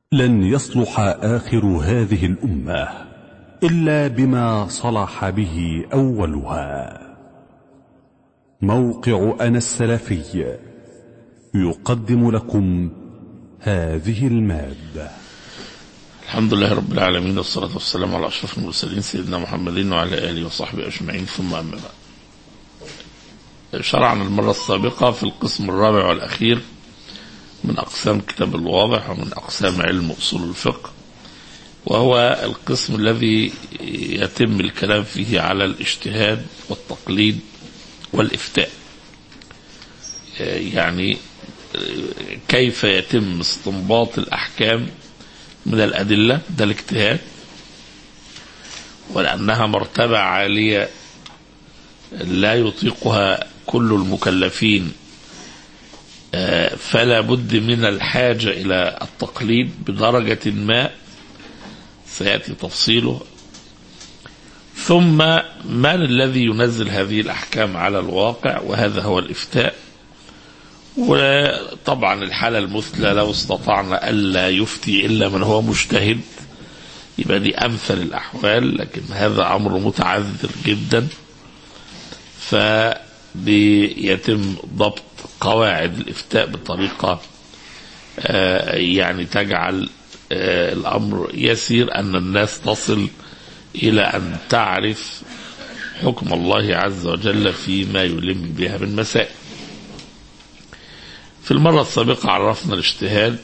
لن يصلح آخر هذه الأمة إلا بما صلح به أولها موقع أنا السلفي يقدم لكم هذه المادة الحمد لله رب العالمين والصلاة والسلام على أشرف المرسلين سيدنا محمد وعلى آله وصحبه أجمعين ثم أما بعد شرعنا المرة السابقة في القسم الرابع والأخير من أقسام كتاب الواضح ومن أقسام علم أصول الفقه وهو القسم الذي يتم الكلام فيه على الاجتهاد والتقليد والإفتاء يعني كيف يتم استنباط الأحكام من الأدلة ده الاجتهاد ولأنها مرتبة عالية لا يطيقها كل المكلفين فلا بد من الحاجة إلى التقليد بدرجة ما سيأتي تفصيله ثم من الذي ينزل هذه الأحكام على الواقع وهذا هو الإفتاء وطبعا الحالة المثلى لو استطعنا ألا يفتي إلا من هو مجتهد يبقى دي أمثل الأحوال لكن هذا أمر متعذر جدا فبيتم ضبط قواعد الإفتاء بطريقة يعني تجعل الأمر يسير أن الناس تصل إلى أن تعرف حكم الله عز وجل فيما يلم بها من مسائل في المرة السابقة عرفنا الاجتهاد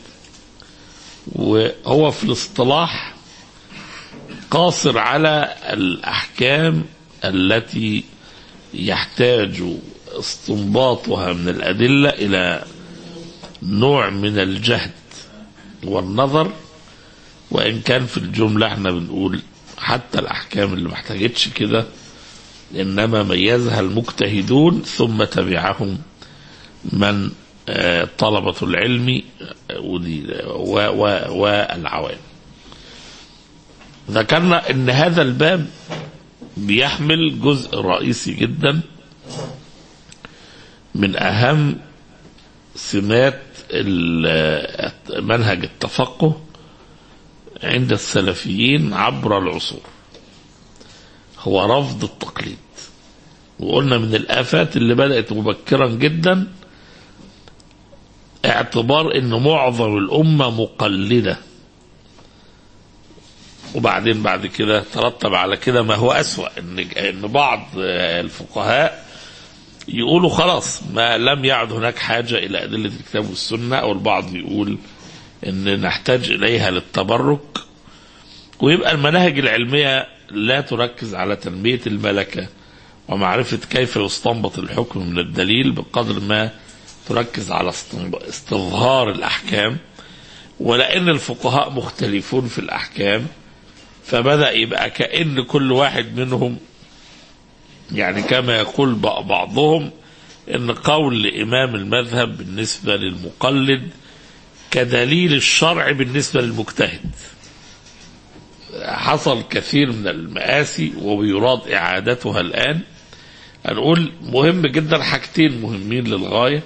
وهو في الاصطلاح قاصر على الأحكام التي يحتاج استنباطها من الأدلة إلى نوع من الجهد والنظر وإن كان في الجملة احنا بنقول حتى الأحكام اللي محتاجتش كده إنما ميزها المجتهدون ثم تبعهم من طلبة العلم والعوام ذكرنا ان هذا الباب بيحمل جزء رئيسي جدا من اهم سمات منهج التفقه عند السلفيين عبر العصور هو رفض التقليد وقلنا من الآفات اللي بدأت مبكرا جدا اعتبار ان معظم الامة مقلدة وبعدين بعد كده ترتب على كده ما هو اسوأ ان ان بعض الفقهاء يقولوا خلاص ما لم يعد هناك حاجة الى ادلة الكتاب والسنة او البعض يقول ان نحتاج اليها للتبرك ويبقى المناهج العلمية لا تركز على تنمية الملكة ومعرفة كيف يستنبط الحكم من الدليل بقدر ما تركز على استظهار الأحكام ولأن الفقهاء مختلفون في الأحكام فبدأ يبقى كأن كل واحد منهم يعني كما يقول بعضهم ان قول لإمام المذهب بالنسبة للمقلد كدليل الشرع بالنسبة للمجتهد حصل كثير من المآسي ويراد إعادتها الآن هنقول مهم جدا حاجتين مهمين للغايه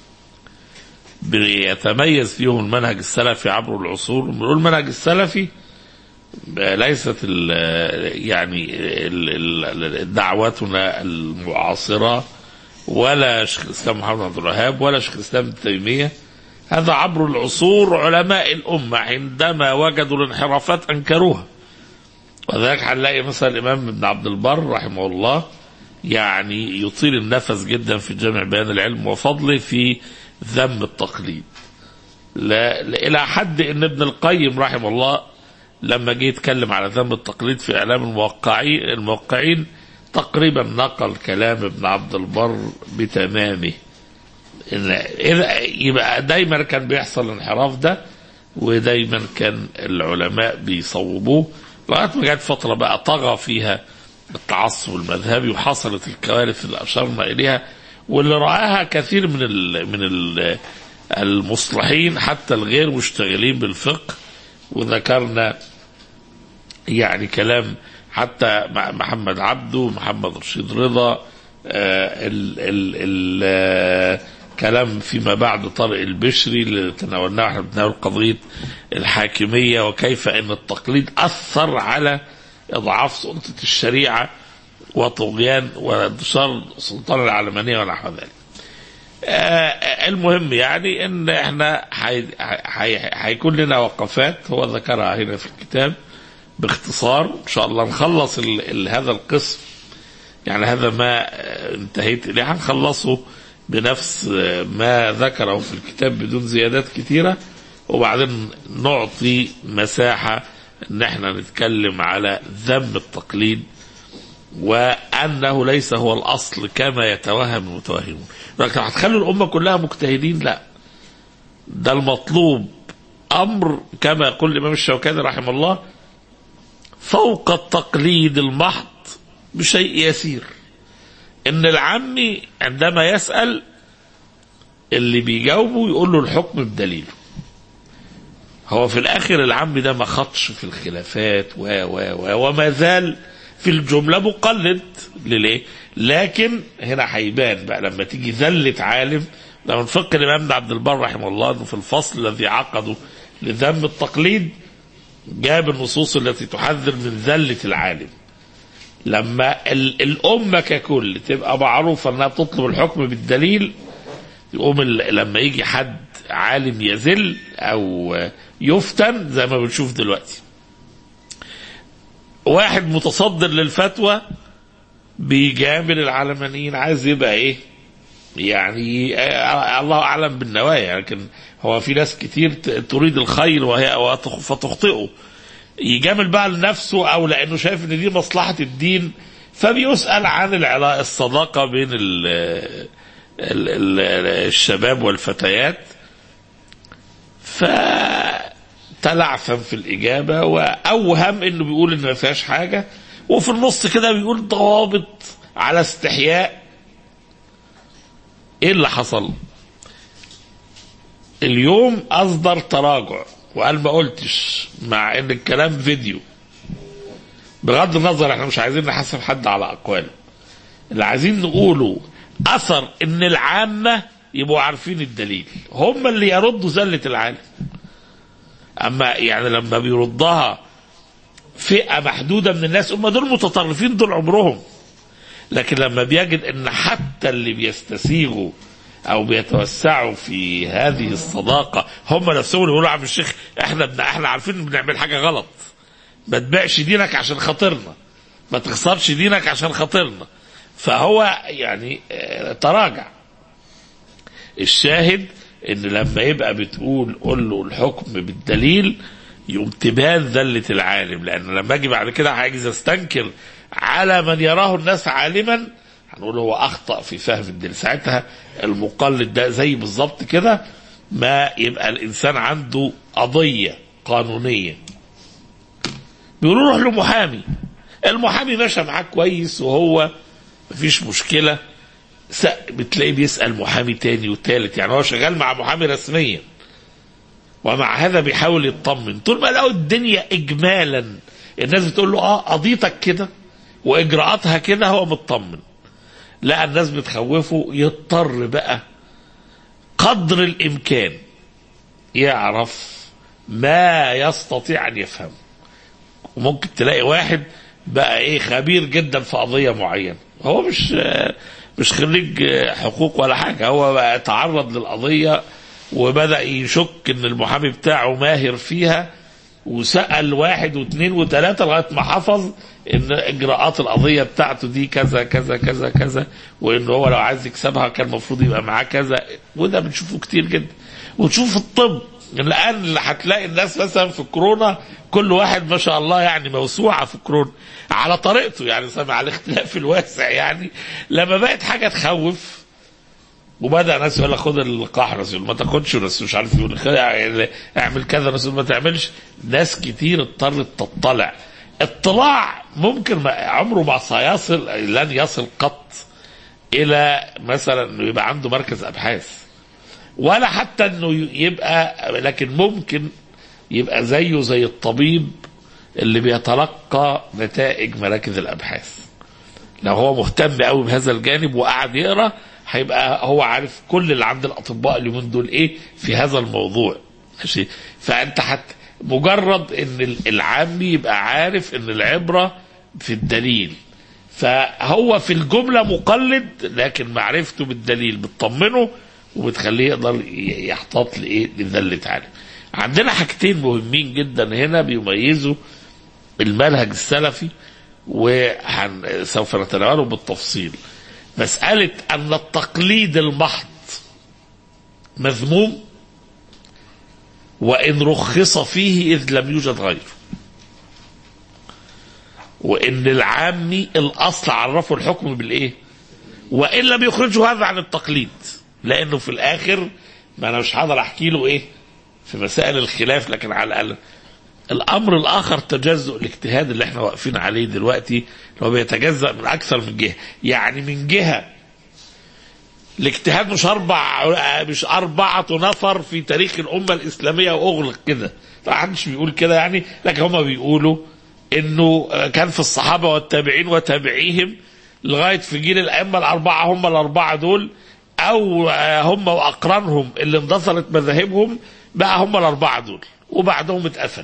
بيتميز فيهم المنهج السلفي عبر العصور بنقول المنهج السلفي ليست ال يعني ال دعوتنا المعاصرة ولا شيخ الإسلام محمد عبد الوهاب ولا شيخ الإسلام ابن تيمية هذا عبر العصور علماء الأمة عندما وجدوا الانحرافات أنكروها وذلك هنلاقي مثلا الإمام ابن عبد البر رحمه الله يعني يطيل النفس جدا في جامع بيان العلم وفضله في ذم التقليد لا إلى حد أن ابن القيم رحمه الله لما جه يتكلم على ذم التقليد في إعلام الموقعين الموقعين تقريبا نقل كلام ابن عبد البر بتمامه إن إذا يبقى دايما كان بيحصل الانحراف ده ودايما كان العلماء بيصوبوه لغايه ما جت فتره بقى طغى فيها التعصب المذهبي وحصلت الكوارث اللي اشرنا اليها واللي رآها كثير من ال من ال المصلحين حتى الغير مشتغلين بالفقه وذكرنا يعني كلام حتى محمد عبده محمد رشيد رضا آه ال ال ال كلام فيما بعد طارق البشري اللي تناولناه احنا بنتناول قضيه الحاكميه وكيف ان التقليد اثر على اضعاف سلطه الشريعه وطغيان وانتشار السلطان العلمانيه ونحو ذلك. آه المهم يعني ان احنا هيكون لنا وقفات هو ذكرها هنا في الكتاب باختصار ان شاء الله نخلص ال ال هذا القسم يعني هذا ما انتهيت اليه هنخلصه بنفس ما ذكره في الكتاب بدون زيادات كثيرة وبعدين نعطي مساحة ان احنا نتكلم على ذم التقليد وانه ليس هو الاصل كما يتوهم المتوهمون لكن هتخلوا الامه كلها مجتهدين لا ده المطلوب امر كما يقول الامام الشوكاني رحمه الله فوق التقليد المحض بشيء يسير ان العمي عندما يسال اللي بيجاوبه يقول له الحكم بدليله هو في الاخر العم ده ما خطش في الخلافات و و و وما زال في الجمله مقلد لليه؟ لكن هنا هيبان بقى لما تيجي ذله عالم لما نفكر الامام عبد البر رحمه الله انه في الفصل الذي عقده لذم التقليد جاب النصوص التي تحذر من ذله العالم لما الأمة ككل تبقى معروفة أنها تطلب الحكم بالدليل يقوم لما يجي حد عالم يزل أو يفتن زي ما بنشوف دلوقتي واحد متصدر للفتوى بيجامل العلمانيين عايز يبقى ايه يعني الله اعلم بالنوايا لكن هو في ناس كتير تريد الخير وهي فتخطئه يجامل بقى لنفسه او لانه شايف ان دي مصلحه الدين فبيسال عن العلاقه الصداقه بين ال ال ال الشباب والفتيات فتلعثم في الاجابه واوهم انه بيقول ان ما فيهاش حاجه وفي النص كده بيقول ضوابط على استحياء ايه اللي حصل اليوم اصدر تراجع وقال ما قلتش مع ان الكلام فيديو بغض النظر احنا مش عايزين نحاسب حد على اقواله اللي عايزين نقوله اثر ان العامه يبقوا عارفين الدليل هم اللي يردوا زله العالم اما يعني لما بيردها فئه محدوده من الناس هم دول متطرفين دول عمرهم لكن لما بيجد ان حتى اللي بيستسيغوا او بيتوسعوا في هذه الصداقه هم نفسهم اللي يقولوا عم الشيخ احنا بن... احنا عارفين بنعمل حاجه غلط ما تبيعش دينك عشان خاطرنا ما تخسرش دينك عشان خاطرنا فهو يعني تراجع الشاهد ان لما يبقى بتقول قول له الحكم بالدليل يقوم تبان ذلة العالم لأن لما أجي بعد كده عايز أستنكر على من يراه الناس عالما هنقول هو أخطأ في فهم الدين ساعتها المقلد ده زي بالظبط كده ما يبقى الإنسان عنده قضية قانونية بيقولوا روح لمحامي المحامي ماشي معاك كويس وهو مفيش مشكلة بتلاقيه بيسأل محامي تاني وتالت يعني هو شغال مع محامي رسميا ومع هذا بيحاول يطمن طول ما لقوا الدنيا اجمالا الناس بتقول له اه قضيتك كده واجراءاتها كده هو مطمن لا الناس بتخوفه يضطر بقى قدر الامكان يعرف ما يستطيع ان يفهم وممكن تلاقي واحد بقى ايه خبير جدا في قضيه معينه هو مش مش خريج حقوق ولا حاجه هو بقى تعرض للقضيه وبدا يشك ان المحامي بتاعه ماهر فيها وسال واحد واثنين وثلاثه لغايه ما حفظ ان اجراءات القضيه بتاعته دي كذا كذا كذا كذا وان هو لو عايز يكسبها كان المفروض يبقى معاه كذا وده بنشوفه كتير جدا وتشوف الطب الان هتلاقي الناس مثلا في كورونا كل واحد ما شاء الله يعني موسوعه في كورونا على طريقته يعني سمع الاختلاف الواسع يعني لما بقت حاجه تخوف وبدا ناس يقول لك خد اللقاح رسول ما تاخدش رسول مش عارف يقول اعمل كذا رسول ما تعملش ناس كتير اضطرت تطلع اطلاع ممكن ما عمره ما سيصل لن يصل قط الى مثلا انه يبقى عنده مركز ابحاث ولا حتى انه يبقى لكن ممكن يبقى زيه زي الطبيب اللي بيتلقى نتائج مراكز الابحاث لو هو مهتم قوي بهذا الجانب وقعد يقرا هيبقى هو عارف كل اللي عند الاطباء اليومين دول ايه في هذا الموضوع ماشي فانت حت مجرد ان العامي يبقى عارف ان العبره في الدليل فهو في الجمله مقلد لكن معرفته بالدليل بتطمنه وبتخليه يقدر يحتاط لايه لذله عالم عندنا حاجتين مهمين جدا هنا بيميزوا المنهج السلفي وسوف نتناوله بالتفصيل مسألة أن التقليد المحض مذموم وإن رخص فيه إذ لم يوجد غيره وإن العامي الأصل عرفه الحكم بالإيه وإن لم يخرجه هذا عن التقليد لأنه في الآخر ما أنا مش هقدر أحكي له إيه في مسائل الخلاف لكن على الأقل الامر الاخر تجزؤ الاجتهاد اللي احنا واقفين عليه دلوقتي اللي هو بيتجزا من اكثر من جهه يعني من جهه الاجتهاد مش اربع مش اربعه نفر في تاريخ الامه الاسلاميه واغلق كده ما حدش بيقول كده يعني لكن هم بيقولوا انه كان في الصحابه والتابعين وتابعيهم لغايه في جيل الائمه الاربعه هم الاربعه دول او هم واقرانهم اللي اندثرت مذاهبهم بقى هم الاربعه دول وبعدهم اتقفل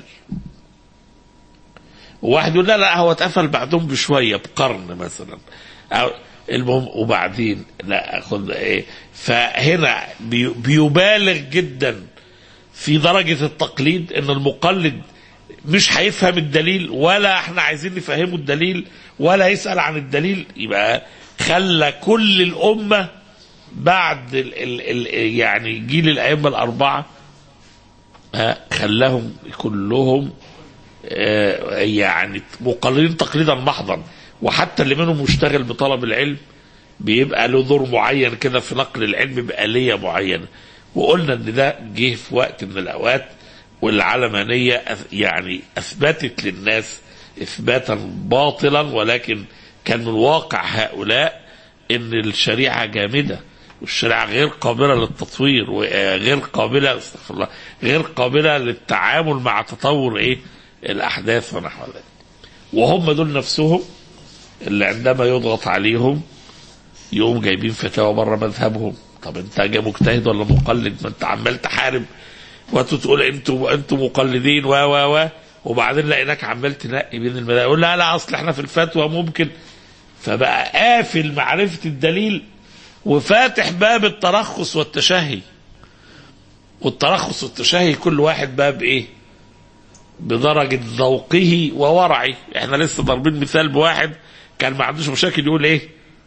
وواحد يقول لا لا هو اتقفل بعدهم بشويه بقرن مثلا أو المهم وبعدين لا خد ايه فهنا بي بيبالغ جدا في درجه التقليد ان المقلد مش هيفهم الدليل ولا احنا عايزين نفهمه الدليل ولا يسال عن الدليل يبقى خلى كل الامه بعد ال ال ال يعني جيل الائمه الاربعه خلاهم كلهم يعني مقلدين تقليدا محضا وحتى اللي منهم مشتغل بطلب العلم بيبقى له دور معين كده في نقل العلم بآلية معينة وقلنا ان ده جه في وقت من الاوقات والعلمانية يعني اثبتت للناس اثباتا باطلا ولكن كان من واقع هؤلاء ان الشريعة جامدة والشريعة غير قابلة للتطوير وغير قابلة استغفر الله غير قابلة للتعامل مع تطور ايه الاحداث ونحو ذلك وهم دول نفسهم اللي عندما يضغط عليهم يقوم جايبين فتاوى بره مذهبهم طب انت جاي مجتهد ولا مقلد ما انت عمال تحارب وانتوا تقول انتوا انتوا مقلدين و و و وبعدين لقيناك عمال تنقي بين المذاهب يقول لا لا اصل احنا في الفتوى ممكن فبقى قافل معرفه الدليل وفاتح باب الترخص والتشهي والترخص والتشهي كل واحد باب ايه بدرجة ذوقه وورعه احنا لسه ضاربين مثال بواحد كان ما عندوش مشاكل يقول ايه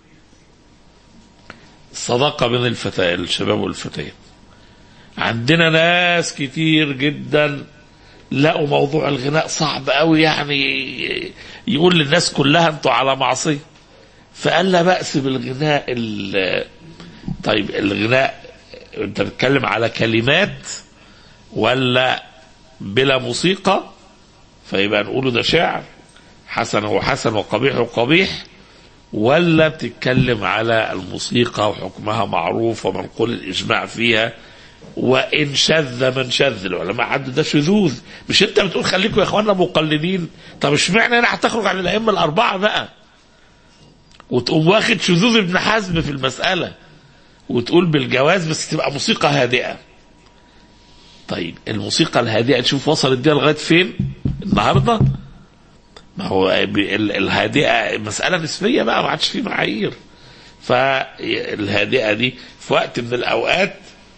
الصداقة بين الفتاة الشباب والفتيات عندنا ناس كتير جدا لقوا موضوع الغناء صعب قوي يعني يقول للناس كلها انتوا على معصيه فقال لا بأس بالغناء طيب الغناء انت بتتكلم على كلمات ولا بلا موسيقى فيبقى نقوله ده شعر حسن هو حسن وقبيح وقبيح ولا بتتكلم على الموسيقى وحكمها معروف ومنقول الإجماع فيها وإن شذ من شذ العلماء عدوا ده شذوذ مش أنت بتقول خليكم يا إخواننا مقلدين طب اشمعنى هنا هتخرج عن الأئمة الأربعة بقى وتقوم واخد شذوذ ابن حزم في المسألة وتقول بالجواز بس تبقى موسيقى هادئة طيب الموسيقى الهادئة نشوف وصلت دي لغاية فين النهاردة ما هو الهادئة مسألة نسبية بقى ما عادش فيه معايير فالهادئة دي في وقت من الأوقات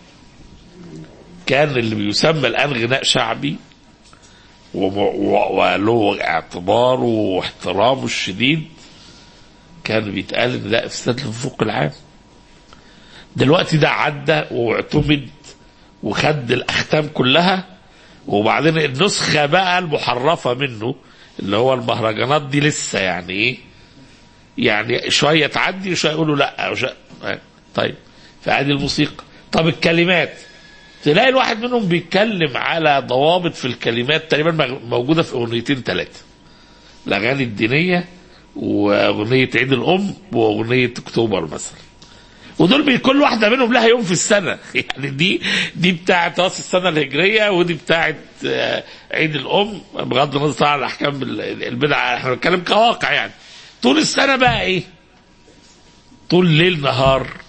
كان اللي بيسمى الآن غناء شعبي وله اعتباره واحترامه الشديد كان بيتقال ان ده افساد للفوق العام دلوقتي ده عدى واعتمد وخد الاختام كلها وبعدين النسخه بقى المحرفه منه اللي هو المهرجانات دي لسه يعني ايه يعني شويه تعدي وشويه يقولوا لا وشوية طيب فادي الموسيقى طب الكلمات تلاقي الواحد منهم بيتكلم على ضوابط في الكلمات تقريبا موجوده في اغنيتين ثلاثه الاغاني الدينيه واغنيه عيد الام واغنيه اكتوبر مثلا ودول كل واحده منهم لها يوم في السنه يعني دي دي بتاعه راس السنه الهجريه ودي بتاعه عيد الام بغض النظر عن الاحكام البدع احنا بنتكلم كواقع يعني طول السنه بقى ايه؟ طول ليل نهار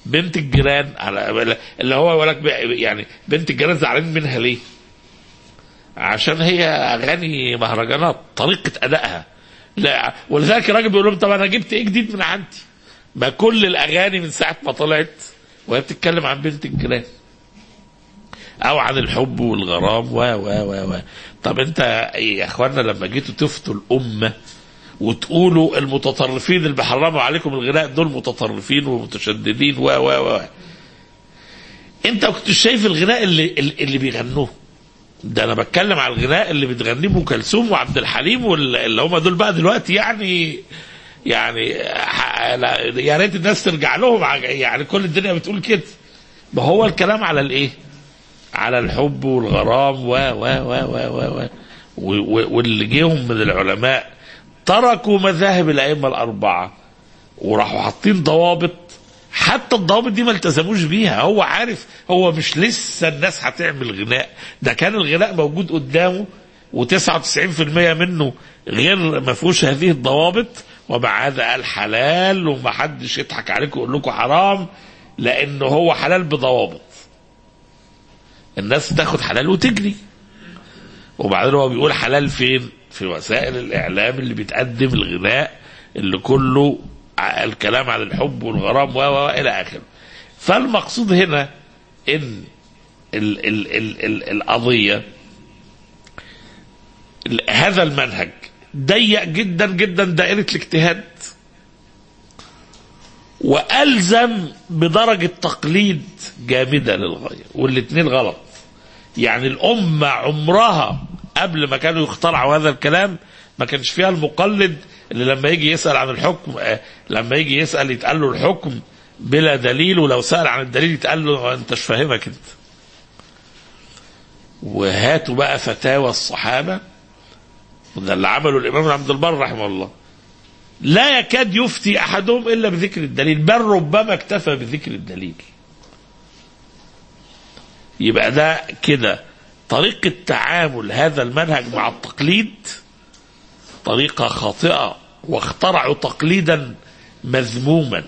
بنت الجيران على اللي هو يقول لك يعني بنت الجيران زعلانين منها ليه؟ عشان هي اغاني مهرجانات طريقه ادائها لا ولذلك الراجل بيقول لهم طب انا جبت ايه جديد من عندي؟ ما كل الاغاني من ساعه ما طلعت وهي بتتكلم عن بنت الجيران او عن الحب والغرام و و و و طب انت يا اخوانا لما جيتوا تفتوا الامه وتقولوا المتطرفين اللي بيحرموا عليكم الغناء دول متطرفين ومتشددين و و و انت ما كنتش شايف الغناء اللي اللي بيغنوه ده انا بتكلم على الغناء اللي بتغنيه ام كلثوم وعبد الحليم واللي هم دول بقى دلوقتي يعني يعني يا ريت الناس ترجع لهم يعني كل الدنيا بتقول كده ما هو الكلام على الايه؟ على الحب والغرام و و و و و و واللي جيهم من العلماء تركوا مذاهب الائمه الاربعه وراحوا حاطين ضوابط حتى الضوابط دي ما التزموش بيها هو عارف هو مش لسه الناس هتعمل غناء ده كان الغناء موجود قدامه و99% منه غير ما فيهوش هذه الضوابط ومع هذا قال حلال ومحدش يضحك عليكم ويقول لكم حرام لانه هو حلال بضوابط الناس تاخد حلال وتجري وبعدين هو بيقول حلال فين في وسائل الاعلام اللي بتقدم الغناء اللي كله الكلام عن الحب والغرام و الى اخره فالمقصود هنا ان ال ال ال ال القضيه هذا المنهج ضيق جدا جدا دائره الاجتهاد والزم بدرجه تقليد جامده للغايه والاثنين غلط يعني الامه عمرها قبل ما كانوا يخترعوا هذا الكلام ما كانش فيها المقلد اللي لما يجي يسال عن الحكم لما يجي يسال يتقال له الحكم بلا دليل ولو سال عن الدليل يتقال له انت مش فاهمك انت وهاتوا بقى فتاوى الصحابه وده اللي عمله الامام عبد البر رحمه الله لا يكاد يفتي احدهم الا بذكر الدليل بل ربما اكتفى بذكر الدليل يبقى ده كده طريقة تعامل هذا المنهج مع التقليد طريقة خاطئة واخترعوا تقليدا مذموما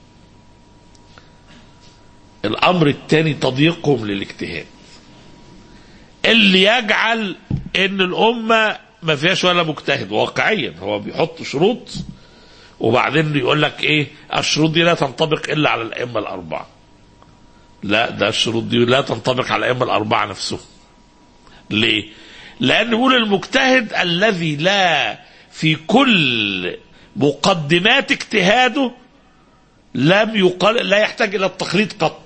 الأمر الثاني تضييقهم للاجتهاد اللي يجعل ان الأمة ما فيهاش ولا مجتهد واقعيا هو بيحط شروط وبعدين يقول لك ايه الشروط دي لا تنطبق الا على الائمه الاربعه لا ده الشروط دي لا تنطبق على الائمه الاربعه نفسهم ليه لان يقول المجتهد الذي لا في كل مقدمات اجتهاده لم يقل لا يحتاج الى التقليد قط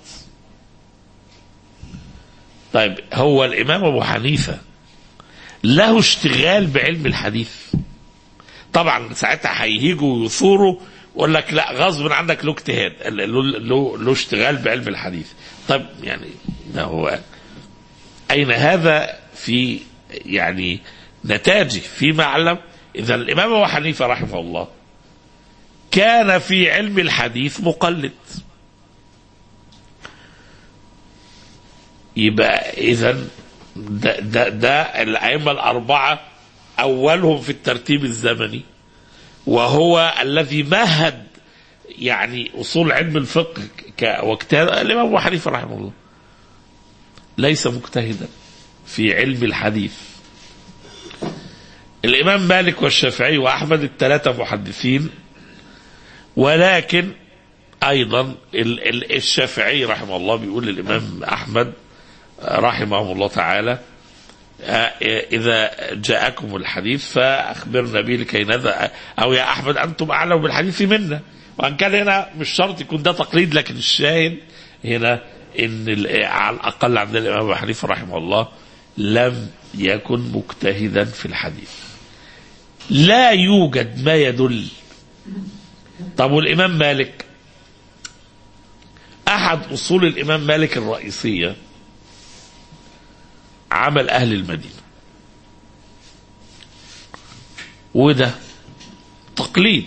طيب هو الامام ابو حنيفه له اشتغال بعلم الحديث طبعا ساعتها هيهيجوا ويثوروا ويقول لك لا غصب عنك له اجتهاد له له له اشتغال بعلم الحديث طيب يعني ده هو اين هذا في يعني نتاجه فيما اعلم اذا الامام ابو حنيفه رحمه الله كان في علم الحديث مقلد يبقى اذا ده, ده, ده الائمه الاربعه اولهم في الترتيب الزمني وهو الذي مهد يعني اصول علم الفقه واجتهاد الامام ابو حنيفه رحمه الله ليس مجتهدا في علم الحديث الامام مالك والشافعي واحمد الثلاثه محدثين ولكن ايضا الشافعي رحمه الله بيقول للامام احمد رحمه الله تعالى إذا جاءكم الحديث فأخبرنا به لكي نذا أو يا أحمد أنتم أعلم بالحديث منا وأن كان هنا مش شرط يكون ده تقليد لكن الشاهد هنا إن على الأقل عند الإمام أبو حنيفة رحمه الله لم يكن مجتهدا في الحديث لا يوجد ما يدل طب والإمام مالك أحد أصول الإمام مالك الرئيسية عمل أهل المدينة وده تقليد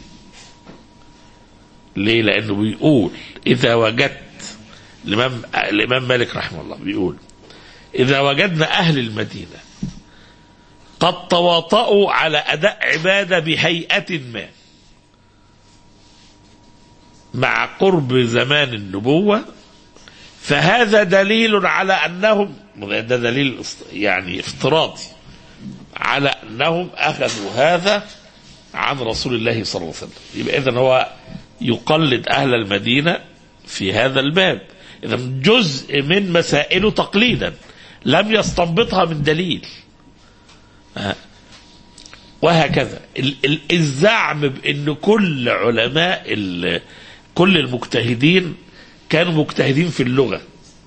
ليه لأنه بيقول إذا وجدت الإمام الإمام مالك رحمه الله بيقول إذا وجدنا أهل المدينة قد تواطؤوا على أداء عبادة بهيئة ما مع قرب زمان النبوة فهذا دليل على أنهم ده دليل يعني افتراضي على أنهم أخذوا هذا عن رسول الله صلى الله عليه وسلم يبقى إذن هو يقلد أهل المدينة في هذا الباب إذا جزء من مسائله تقليدا لم يستنبطها من دليل آه. وهكذا ال- ال- الزعم بأن كل علماء ال- كل المجتهدين كانوا مجتهدين في اللغة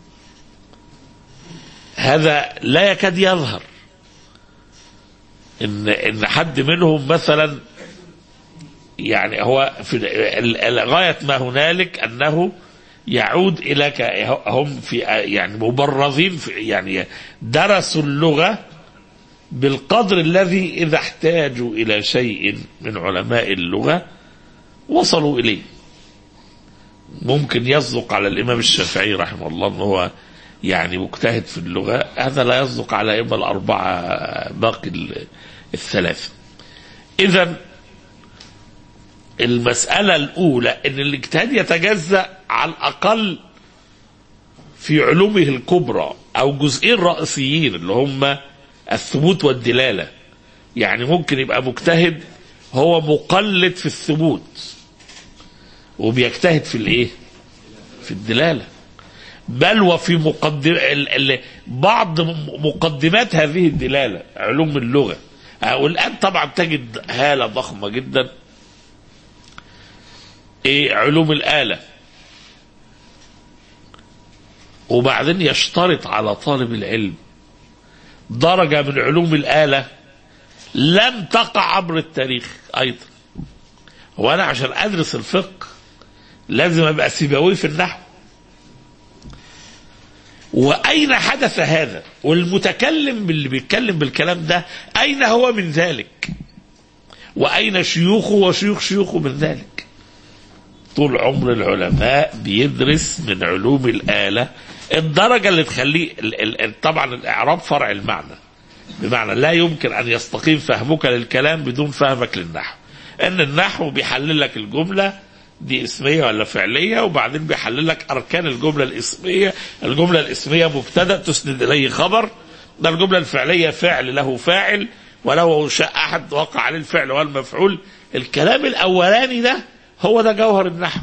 هذا لا يكاد يظهر ان ان حد منهم مثلا يعني هو في ال- ال- غايه ما هنالك انه يعود الى ك- هم في يعني مبرزين في يعني درسوا اللغه بالقدر الذي اذا احتاجوا الى شيء من علماء اللغه وصلوا اليه ممكن يصدق على الامام الشافعي رحمه الله ان هو يعني مجتهد في اللغه هذا لا يصدق على الائمه الاربعه باقي ال- الثلاثه اذا المساله الاولى ان الاجتهاد يتجزا على الاقل في علومه الكبرى او جزئين رئيسيين اللي هم الثبوت والدلاله يعني ممكن يبقى مجتهد هو مقلد في الثبوت وبيجتهد في الايه في الدلاله بل وفي مقدم ال... ال... بعض م- مقدمات هذه الدلاله علوم اللغه آه، والان طبعا تجد هاله ضخمه جدا ايه علوم الاله وبعدين يشترط على طالب العلم درجه من علوم الاله لم تقع عبر التاريخ ايضا وانا عشان ادرس الفقه لازم ابقى سيبوي في النحو واين حدث هذا والمتكلم اللي بيتكلم بالكلام ده اين هو من ذلك واين شيوخه وشيوخ شيوخه من ذلك طول عمر العلماء بيدرس من علوم الآلة الدرجة اللي تخليه ال- ال- طبعا الإعراب فرع المعنى بمعنى لا يمكن أن يستقيم فهمك للكلام بدون فهمك للنحو أن النحو بيحلل لك الجملة دي اسمية ولا فعلية وبعدين بيحلل لك أركان الجملة الاسمية الجملة الاسمية مبتدأ تسند إليه خبر ده الجملة الفعلية فعل له فاعل ولو شاء أحد وقع عليه الفعل والمفعول الكلام الأولاني ده هو ده جوهر النحو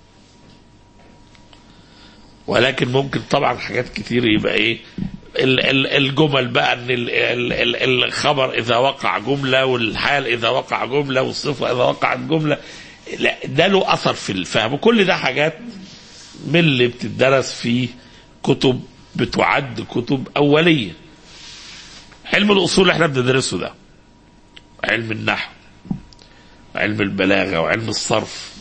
ولكن ممكن طبعا حاجات كتير يبقى ايه ال- ال- الجمل بقى ان ال- ال- ال- الخبر اذا وقع جمله والحال اذا وقع جمله والصفه اذا وقعت جمله لا ده له اثر في الفهم وكل ده حاجات من اللي بتدرس في كتب بتعد كتب اوليه علم الاصول اللي احنا بندرسه ده علم النحو علم البلاغه وعلم الصرف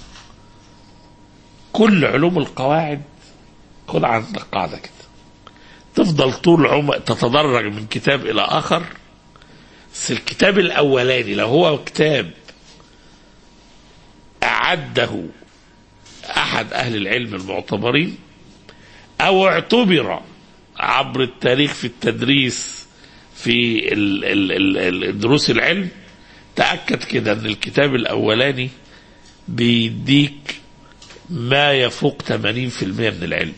كل علوم القواعد خد عندك قاعده كده تفضل طول عمر تتدرج من كتاب الى اخر بس الكتاب الاولاني لو هو كتاب اعده احد اهل العلم المعتبرين او اعتبر عبر التاريخ في التدريس في ال- ال- ال- ال- دروس العلم تاكد كده ان الكتاب الاولاني بيديك ما يفوق 80% من العلم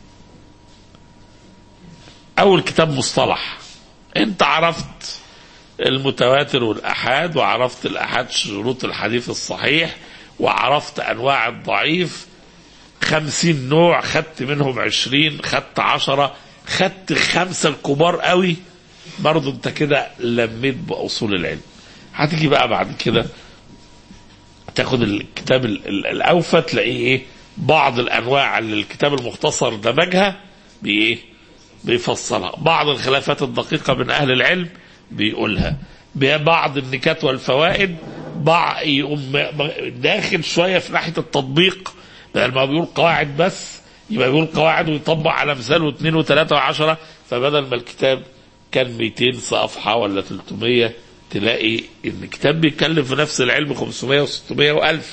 اول كتاب مصطلح انت عرفت المتواتر والأحاد وعرفت الأحاد شروط الحديث الصحيح وعرفت أنواع الضعيف خمسين نوع خدت منهم عشرين خدت عشرة خدت خمسة الكبار قوي برضو انت كده لميت بأصول العلم هتيجي بقى بعد كده تاخد الكتاب ال- ال- الأوفى تلاقيه ايه بعض الأنواع اللي الكتاب المختصر دمجها بإيه بيفصلها بعض الخلافات الدقيقة من أهل العلم بيقولها بعض النكات والفوائد بعض يقوم داخل شوية في ناحية التطبيق بدل ما بيقول قواعد بس يبقى بيقول قواعد ويطبق على مثال واثنين وثلاثة وعشرة فبدل ما الكتاب كان 200 صفحة ولا 300 تلاقي ان الكتاب بيتكلم في نفس العلم 500 و600 و1000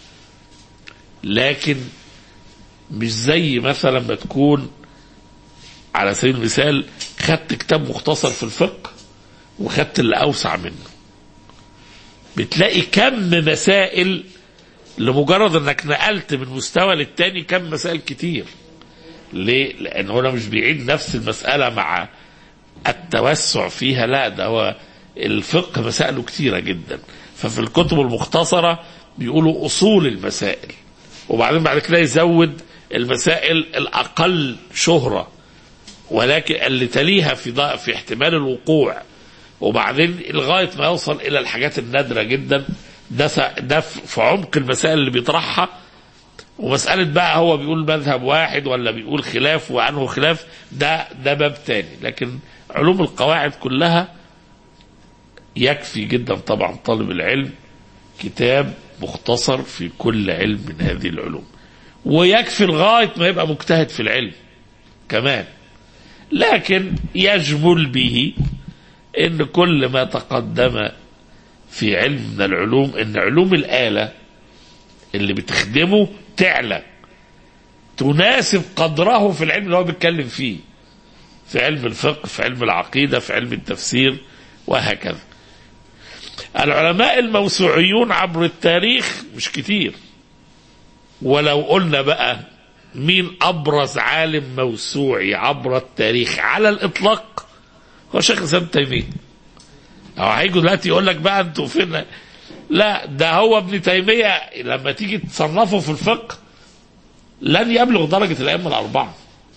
لكن مش زي مثلا ما تكون على سبيل المثال خدت كتاب مختصر في الفقه وخدت اللي اوسع منه بتلاقي كم مسائل لمجرد انك نقلت من مستوى للتاني كم مسائل كتير ليه؟ لان هنا مش بيعيد نفس المسألة مع التوسع فيها لا ده هو الفقه مسائله كتيرة جدا ففي الكتب المختصرة بيقولوا أصول المسائل وبعدين بعد كده يزود المسائل الأقل شهرة ولكن اللي تليها في ض- في احتمال الوقوع وبعدين لغايه ما يوصل الى الحاجات النادره جدا ده س- ده في في عمق المسائل اللي بيطرحها ومساله بقى هو بيقول مذهب واحد ولا بيقول خلاف وانه خلاف ده ده باب تاني لكن علوم القواعد كلها يكفي جدا طبعا طالب العلم كتاب مختصر في كل علم من هذه العلوم ويكفي لغايه ما يبقى مجتهد في العلم كمان لكن يجمل به ان كل ما تقدم في علم من العلوم ان علوم الآلة اللي بتخدمه تعلى تناسب قدره في العلم اللي هو بيتكلم فيه في علم الفقه في علم العقيدة في علم التفسير وهكذا العلماء الموسوعيون عبر التاريخ مش كتير ولو قلنا بقى مين أبرز عالم موسوعي عبر التاريخ على الإطلاق هو شيخ الإسلام تيمية أو هيجوا دلوقتي يقول لك بقى أنتوا فين لا ده هو ابن تيمية لما تيجي تصنفه في الفقه لن يبلغ درجة الأئمة الأربعة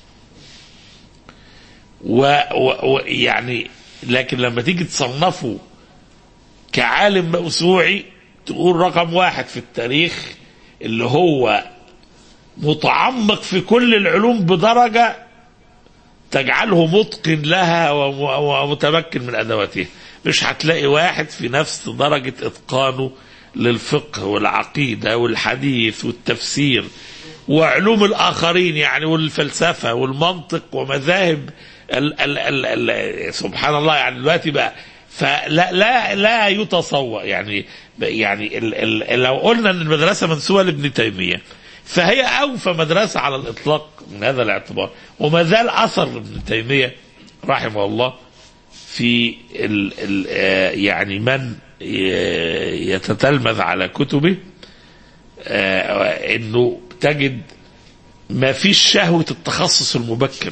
و, و, و يعني لكن لما تيجي تصنفه كعالم موسوعي تقول رقم واحد في التاريخ اللي هو متعمق في كل العلوم بدرجة تجعله متقن لها وم- ومتمكن من أدواتها مش هتلاقي واحد في نفس درجة إتقانه للفقه والعقيدة والحديث والتفسير وعلوم الآخرين يعني والفلسفة والمنطق ومذاهب ال ال ال ال سبحان الله يعني دلوقتي بقى فلا لا لا يتصور يعني يعني ال ال لو قلنا ان المدرسه منسوبه لابن تيميه فهي اوفى مدرسه على الاطلاق من هذا الاعتبار وما زال اثر ابن تيميه رحمه الله في ال ال آه يعني من ي- يتتلمذ على كتبه آه، انه تجد ما فيش شهوه التخصص المبكر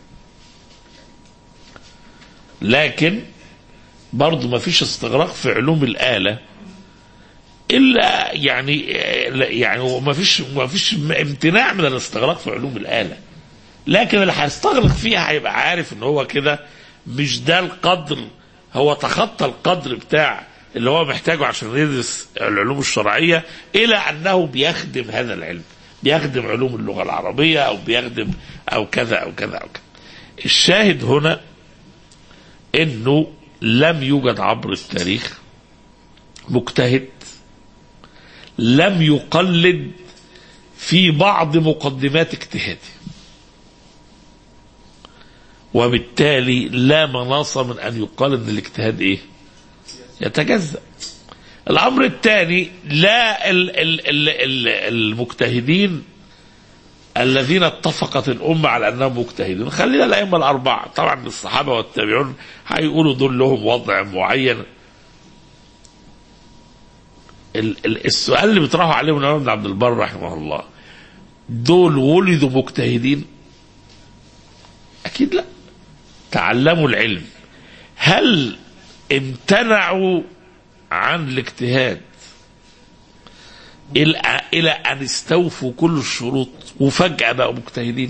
لكن برضه ما فيش استغراق في علوم الآلة إلا يعني يعني ما فيش ما فيش امتناع من الاستغراق في علوم الآلة لكن اللي هيستغرق فيها هيبقى عارف ان هو كده مش ده القدر هو تخطى القدر بتاع اللي هو محتاجه عشان يدرس العلوم الشرعية إلى أنه بيخدم هذا العلم بيخدم علوم اللغة العربية أو بيخدم أو كذا أو كذا أو كذا الشاهد هنا انه لم يوجد عبر التاريخ مجتهد لم يقلد في بعض مقدمات اجتهاده وبالتالي لا مناص من ان يقال ان الاجتهاد ايه يتجزأ الامر الثاني لا ال ال ال ال المجتهدين الذين اتفقت الأمة على أنهم مجتهدون خلينا الأئمة الأربعة طبعا الصحابة والتابعون هيقولوا دول لهم وضع معين ال- ال- السؤال اللي بيطرحه عليهم الإمام ابن عبد البر رحمه الله دول ولدوا مجتهدين أكيد لا تعلموا العلم هل امتنعوا عن الاجتهاد إلى إلى أن استوفوا كل الشروط وفجأة بقوا مجتهدين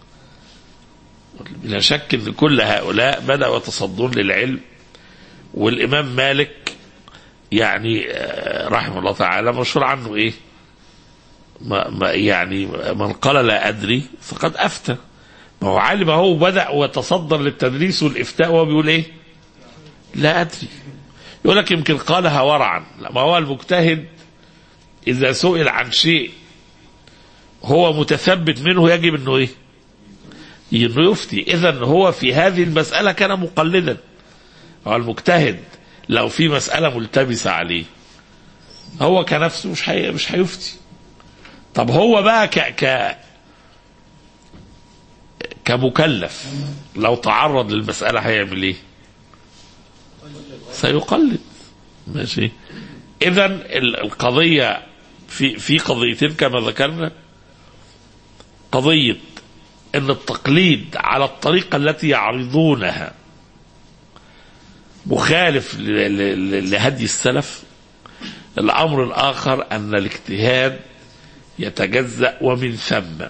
بلا شك أن كل هؤلاء بدأوا يتصدون للعلم والإمام مالك يعني آه، رحمه الله تعالى مشهور عنه إيه ما ما يعني من قال لا أدري فقد أفتى ما هو عالم هو بدأ وتصدر للتدريس والإفتاء وهو بيقول إيه لا أدري يقول لك يمكن قالها ورعا لا ما هو المجتهد إذا سئل عن شيء هو متثبت منه يجب أنه إيه؟ أنه يفتي إذا هو في هذه المسألة كان مقلدا هو المجتهد لو في مسألة ملتبسة عليه هو كنفسه مش حي... مش هيفتي طب هو بقى ك... ك... كمكلف لو تعرض للمسألة هيعمل ايه؟ سيقلد ماشي اذا ال- القضيه في في قضيتين كما ذكرنا قضية أن التقليد على الطريقة التي يعرضونها مخالف ل- ل- ل- لهدي السلف الأمر الآخر أن الاجتهاد يتجزأ ومن ثم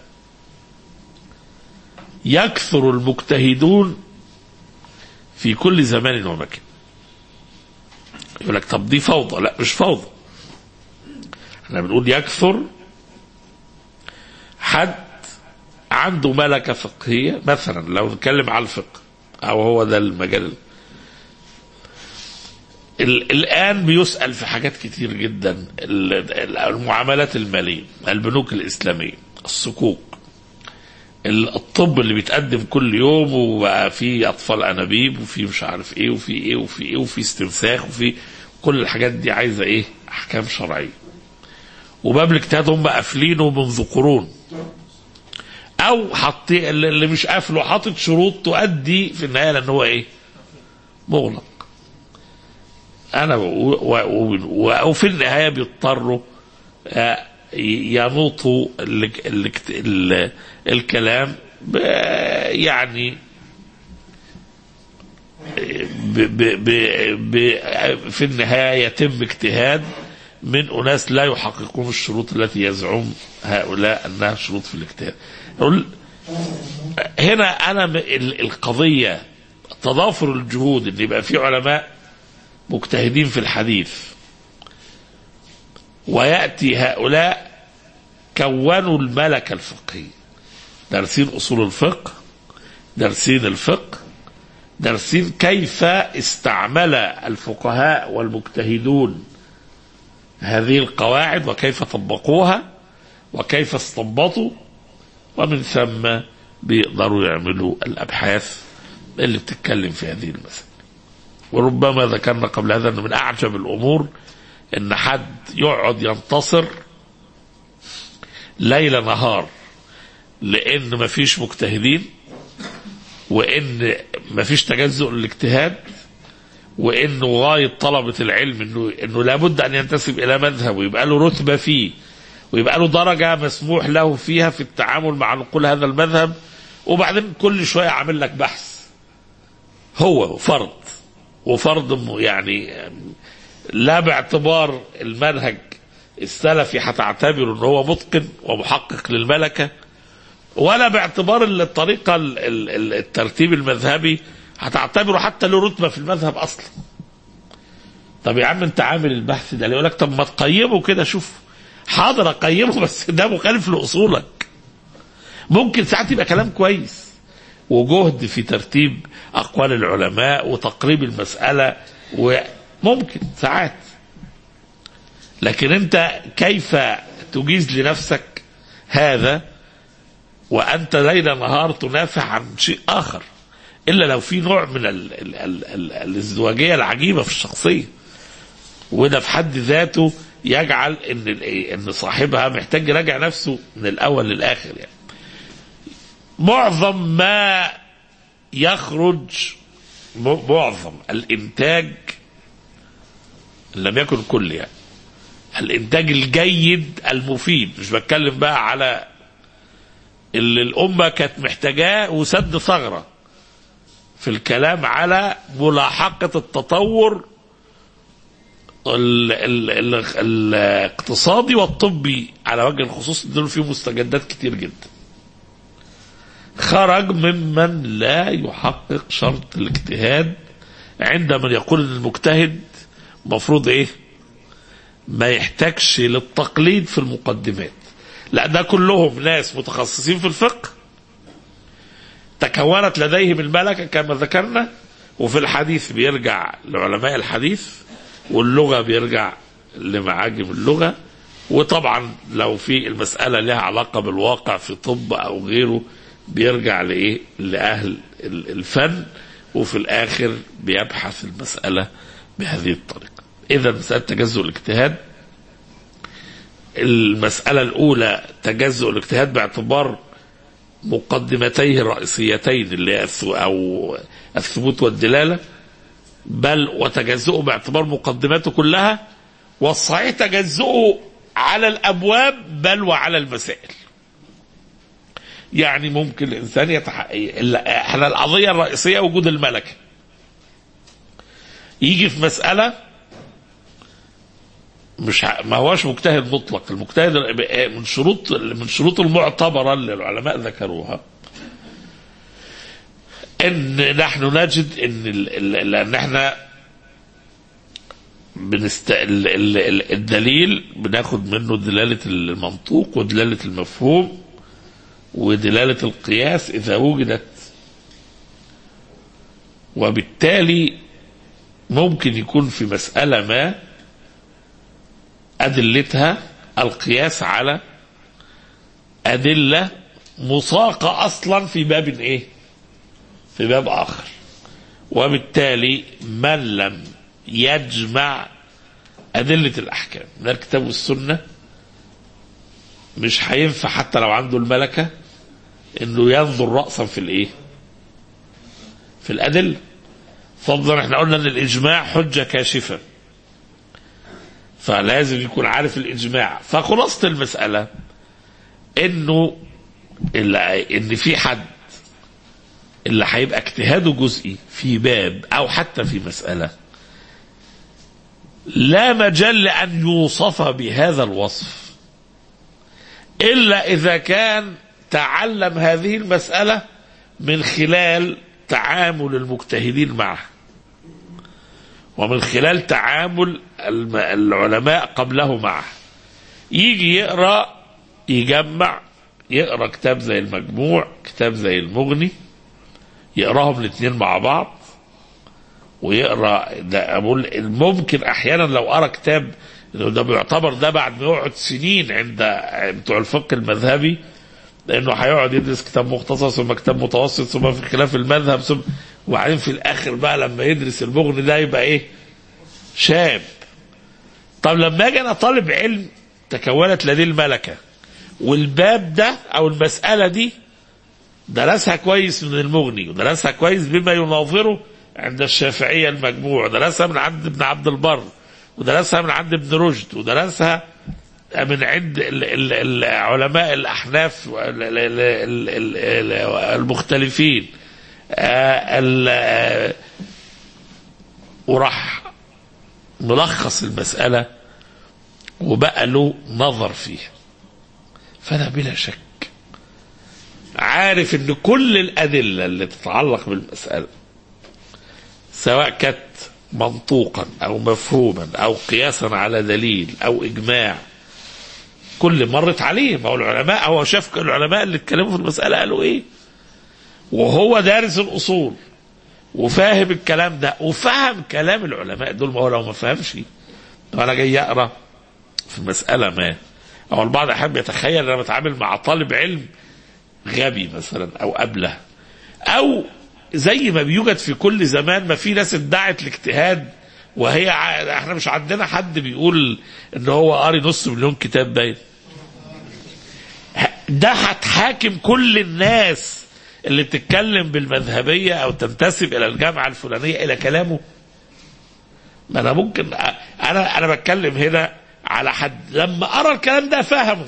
يكثر المجتهدون في كل زمان ومكان يقول لك طب دي فوضى لا مش فوضى احنا بنقول يكثر حد عنده ملكة فقهية مثلا لو نتكلم على الفقه أو هو ده المجال ال- الآن بيسأل في حاجات كتير جدا ال- ال- المعاملات المالية البنوك الإسلامية الصكوك ال- الطب اللي بيتقدم كل يوم وبقى في أطفال أنابيب وفي مش عارف إيه وفي إيه وفي إيه وفي استنساخ وفي كل الحاجات دي عايزة إيه أحكام شرعية وباب الاجتهاد هم قافلينه منذ قرون او حاطين اللي مش قافله حاطط شروط تؤدي في النهايه لان هو ايه؟ مغلق. انا بقول- و- و- وفي النهايه بيضطروا آه، ينوطوا ال- ال- ال- الكلام ب- يعني ب ب ب ب في النهايه يتم اجتهاد من اناس لا يحققون الشروط التي يزعم هؤلاء انها شروط في الاجتهاد. أقول هنا انا م- ال- القضيه تضافر الجهود ان يبقى في علماء مجتهدين في الحديث وياتي هؤلاء كونوا الملكه الفقهيه دارسين اصول الفقه دارسين الفقه دارسين كيف استعمل الفقهاء والمجتهدون هذه القواعد وكيف طبقوها وكيف استنبطوا ومن ثم بيقدروا يعملوا الابحاث اللي بتتكلم في هذه المسألة وربما ذكرنا قبل هذا ان من اعجب الامور ان حد يقعد ينتصر ليل نهار لان مفيش مجتهدين وان مفيش تجزؤ للاجتهاد وانه غايه طلبه العلم انه انه لابد ان ينتسب الى مذهب ويبقى له رتبه فيه ويبقى له درجه مسموح له فيها في التعامل مع نقول هذا المذهب وبعدين كل شويه عامل لك بحث هو فرض وفرض م- يعني لا باعتبار المنهج السلفي هتعتبره ان هو متقن ومحقق للملكه ولا باعتبار الطريقه ال- ال- ال- الترتيب المذهبي هتعتبره حتى له رتبه في المذهب اصلا. طب يا عم انت عامل البحث ده ليه؟ يقول لك طب ما تقيمه كده شوف حاضر اقيمه بس ده مخالف لاصولك. ممكن ساعات يبقى كلام كويس وجهد في ترتيب اقوال العلماء وتقريب المساله وممكن ساعات لكن انت كيف تجيز لنفسك هذا وانت ليل نهار تنافع عن شيء اخر الا لو في نوع من ال ال ال ال الازدواجيه العجيبه في الشخصيه وده في حد ذاته يجعل ان ال- ان صاحبها محتاج يراجع نفسه من الاول للاخر يعني معظم ما يخرج م- معظم الانتاج إن لم يكن كل يعني الانتاج الجيد المفيد مش بتكلم بقى على اللي الامه كانت محتاجاه وسد ثغره في الكلام على ملاحقه التطور ال ال ال الاقتصادي والطبي على وجه الخصوص دول فيه مستجدات كتير جدا خرج ممن لا يحقق شرط الاجتهاد عند من يقول ان المجتهد مفروض ايه ما يحتاجش للتقليد في المقدمات لا ده كلهم ناس متخصصين في الفقه تكونت لديهم الملكة كما ذكرنا وفي الحديث بيرجع لعلماء الحديث واللغة بيرجع لمعاجم اللغة وطبعا لو في المسألة لها علاقة بالواقع في طب أو غيره بيرجع لإيه لأهل ال- الفن وفي الآخر بيبحث المسألة بهذه الطريقة إذا مسألة تجزؤ الاجتهاد المسألة الأولى تجزؤ الاجتهاد باعتبار مقدمتيه الرئيسيتين اللي هي الث- أو الثبوت والدلالة بل وتجزؤه باعتبار مقدماته كلها والصحيح تجزؤه على الابواب بل وعلى المسائل يعني ممكن الانسان يتح... ال- احنا القضيه الرئيسيه وجود الملكه يجي في مساله مش ع- ما هوش مجتهد مطلق المجتهد من شروط من شروط المعتبره اللي العلماء ذكروها ان نحن نجد ان ال- ال- لان احنا بنست... ال... ال... ال- الدليل بناخد منه دلاله المنطوق ودلاله المفهوم ودلاله القياس اذا وجدت وبالتالي ممكن يكون في مساله ما ادلتها القياس على ادله مساقه اصلا في باب ايه؟ في باب اخر وبالتالي من لم يجمع أدلة الأحكام من الكتاب والسنة مش هينفع حتى لو عنده الملكة إنه ينظر رأسا في الإيه؟ في الأدلة فضلا احنا قلنا إن الإجماع حجة كاشفة فلازم يكون عارف الإجماع فخلاصة المسألة إنه إن في حد اللي هيبقى اجتهاده جزئي في باب او حتى في مساله لا مجال لان يوصف بهذا الوصف الا اذا كان تعلم هذه المساله من خلال تعامل المجتهدين معه ومن خلال تعامل الم- العلماء قبله معه يجي يقرا يجمع يقرا كتاب زي المجموع كتاب زي المغني يقراهم الاثنين مع بعض ويقرا ده اقول ممكن احيانا لو قرا كتاب ده بيعتبر ده بعد ما يقعد سنين عند بتوع الفقه المذهبي لانه هيقعد يدرس كتاب مختصر ثم كتاب متوسط ثم في خلاف المذهب ثم وبعدين في الاخر بقى لما يدرس المغني ده يبقى ايه؟ شاب. طب لما اجي انا طالب علم تكونت لديه الملكه والباب ده او المساله دي درسها كويس من المغني ودرسها كويس بما يناظره عند الشافعية المجموع ودرسها من عند ابن عبد البر ودرسها من عند ابن رشد ودرسها من عند ال- ال- ال- علماء الأحناف ال- ال- ال- ال- ال- المختلفين آه، ال- آه، وراح ملخص المسألة وبقى له نظر فيها فأنا بلا شك عارف ان كل الادله اللي تتعلق بالمساله سواء كانت منطوقا او مفهوما او قياسا على دليل او اجماع كل مرت عليه ما هو العلماء هو شاف العلماء اللي اتكلموا في المساله قالوا ايه وهو دارس الاصول وفاهم الكلام ده وفهم كلام العلماء دول ما هو لو ما فهمش طب انا جاي اقرا في مساله ما او البعض احيانا يتخيل ان انا بتعامل مع طالب علم غبي مثلا او ابله او زي ما بيوجد في كل زمان ما في ناس ادعت الاجتهاد وهي ع- احنا مش عندنا حد بيقول ان هو قاري نص مليون كتاب باين ه- ده هتحاكم كل الناس اللي بتتكلم بالمذهبيه او تنتسب الى الجامعه الفلانيه الى كلامه ما انا ممكن أ- انا انا بتكلم هنا على حد لما ارى الكلام ده فهمه